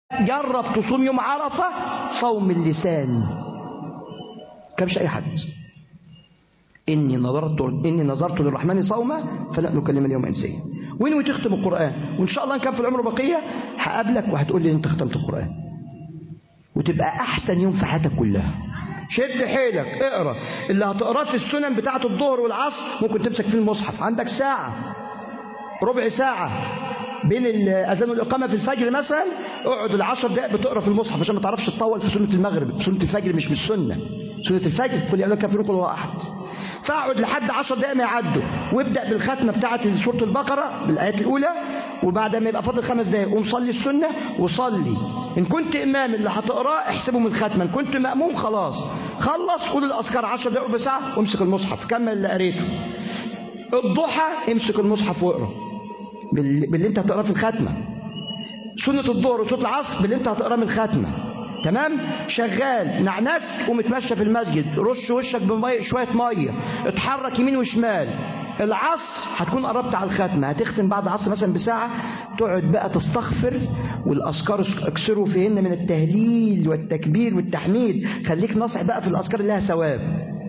جرب تصوم يوم عرفة صوم اللسان كمش أي حد إني نظرت إني نظرت للرحمن صوما فلا نكلم اليوم إنسيا وين تختم القرآن وإن شاء الله إن كان في العمر بقية هقابلك وهتقول لي أنت ختمت القرآن وتبقى أحسن يوم في حياتك كلها شد حيلك اقرا اللي هتقراه في السنن بتاعة الظهر والعصر ممكن تمسك فيه المصحف عندك ساعة ربع ساعة بين الأذان والإقامة في الفجر مثلا اقعد العشر دقائق بتقرا في المصحف عشان ما تعرفش تطول في سنة المغرب سنة الفجر مش بالسنة سنة الفجر قل يا أيها الكافرون قل هو أحد فاقعد لحد عشر دقائق ما يعدوا وابدأ بالختمة بتاعة سورة البقرة بالآيات الأولى وبعد ما يبقى فاضل خمس دقائق قوم صلي السنة وصلي إن كنت إمام اللي هتقراه احسبه من ختمة إن كنت مأموم خلاص خلص قول الأذكار عشر دقائق ربع ساعة وامسك المصحف كمل اللي قريته الضحى امسك المصحف واقرا باللي انت هتقراه في الختمة سنة الظهر وسنة العصر باللي انت هتقراه من الختمة تمام شغال نعنست ومتمشى في المسجد رش وشك بمية شوية مية اتحرك يمين وشمال العصر هتكون قربت على الختمة هتختم بعد العصر مثلا بساعة تقعد بقى تستغفر والأذكار اكسروا فيهن من التهليل والتكبير والتحميد خليك ناصح بقى في الأذكار اللي لها ثواب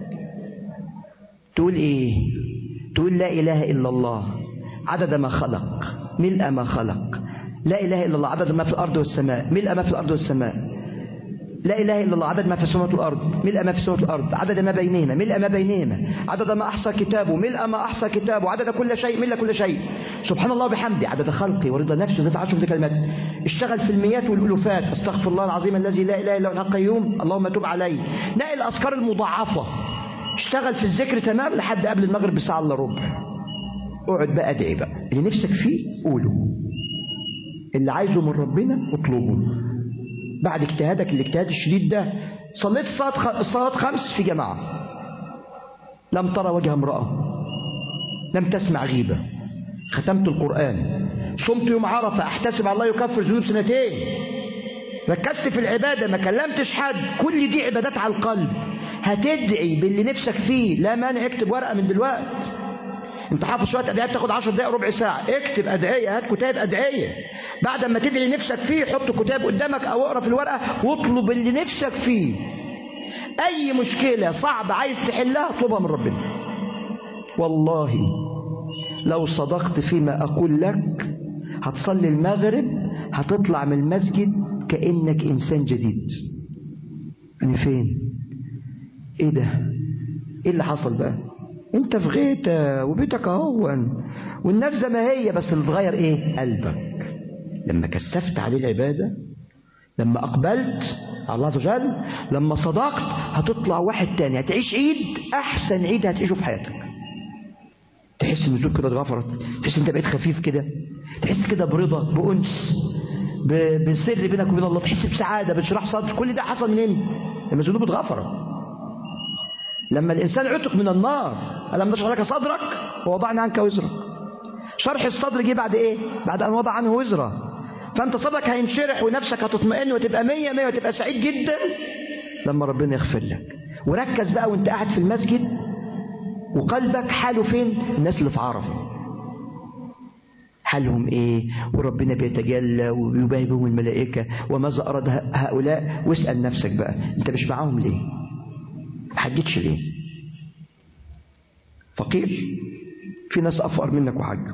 تقول ايه تقول لا إله إلا الله عدد ما خلق ملء ما خلق لا إله إلا الله عدد ما في الأرض والسماء ملء ما في الأرض والسماء لا إله إلا الله عدد ما في السماوات والأرض ملء ما في السماوات والأرض عدد ما بينهما ملء ما بينهما عدد ما أحصى كتابه ملء ما أحصى كتابه عدد كل شيء ملء كل شيء سبحان الله وبحمده عدد خلقي ورضا نفسي وزاد عشر كلمات اشتغل في المئات والألوفات استغفر الله العظيم الذي لا إله إلا هو القيوم اللهم تب علي نقل الأذكار المضاعفة اشتغل في الذكر تمام لحد قبل المغرب بساعة إلا ربع اقعد بقى ادعي بقى اللي نفسك فيه قوله اللي عايزه من ربنا اطلبه بعد اجتهادك الاجتهاد الشديد ده صليت الصلاة الصلاة خمس في جماعة لم ترى وجه امرأة لم تسمع غيبة ختمت القرآن صمت يوم عرفة احتسب على الله يكفر ذنوب سنتين ركزت في العبادة ما كلمتش حد كل دي عبادات على القلب هتدعي باللي نفسك فيه لا مانع اكتب ورقة من دلوقتي انت حافظ شويه ادعيه بتاخد 10 دقائق ربع ساعه اكتب ادعيه هات كتاب ادعيه بعد ما تدعي نفسك فيه حط كتاب قدامك او اقرا في الورقه واطلب اللي نفسك فيه اي مشكله صعبه عايز تحلها اطلبها من ربنا والله لو صدقت فيما اقول لك هتصلي المغرب هتطلع من المسجد كانك انسان جديد من فين ايه ده ايه اللي حصل بقى انت في غيتة وبيتك اهون والناس زي ما هي بس اللي اتغير ايه قلبك لما كثفت عليه العبادة لما اقبلت على الله عز وجل لما صدقت هتطلع واحد تاني هتعيش عيد احسن عيد هتعيشه في حياتك تحس ان الذنوب كده اتغفرت تحس ان انت بقيت خفيف كده تحس كده برضا بانس بسر بينك وبين الله تحس بسعاده بانشراح صدر كل ده حصل منين لما الذنوب اتغفرت لما الإنسان عتق من النار ألم نشرح لك صدرك ووضعنا عنك وزرك شرح الصدر جه بعد إيه بعد أن وضع عنه وزره فأنت صدرك هينشرح ونفسك هتطمئن وتبقى مية مية وتبقى سعيد جدا لما ربنا يغفر لك وركز بقى وانت قاعد في المسجد وقلبك حاله فين الناس اللي في عرفه حالهم ايه وربنا بيتجلى ويباهي بهم الملائكة وماذا أراد هؤلاء واسأل نفسك بقى انت مش معاهم ليه حجتش ليه فقير في ناس أفقر منك وحج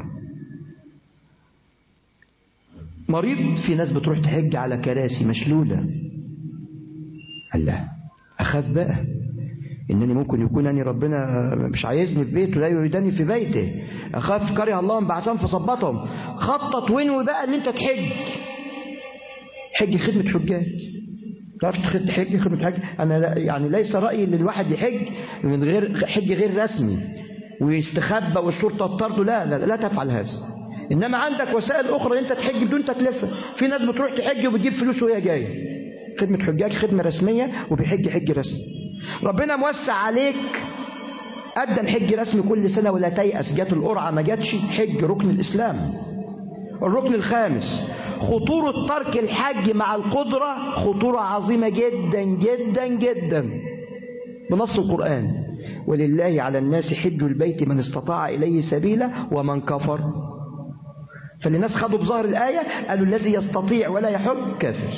مريض في ناس بتروح تحج على كراسي مشلولة الله أخاف بقى إنني ممكن يكون أني ربنا مش عايزني في بيته لا يريدني في بيته أخاف كره الله بعثهم فصبتهم خطط وين بقى اللي أنت تحج حج خدمة حجاج تعرف تحج خدمة حج أنا لا يعني ليس رأيي إن الواحد يحج من غير حج غير رسمي ويستخبى والشرطة تطرده لا, لا لا تفعل هذا إنما عندك وسائل أخرى أنت تحج بدون تكلفة في ناس بتروح تحج وبتجيب فلوس وهي جاية خدمة حجاج خدمة رسمية وبيحج حج رسمي ربنا موسع عليك قدم حج رسمي كل سنة ولا تيأس جت القرعة ما جاتش حج ركن الإسلام الركن الخامس خطورة ترك الحج مع القدرة خطورة عظيمة جدا جدا جدا بنص القرآن ولله على الناس حج البيت من استطاع إليه سبيلا ومن كفر فالناس خدوا بظهر الآية قالوا الذي يستطيع ولا يحج كافر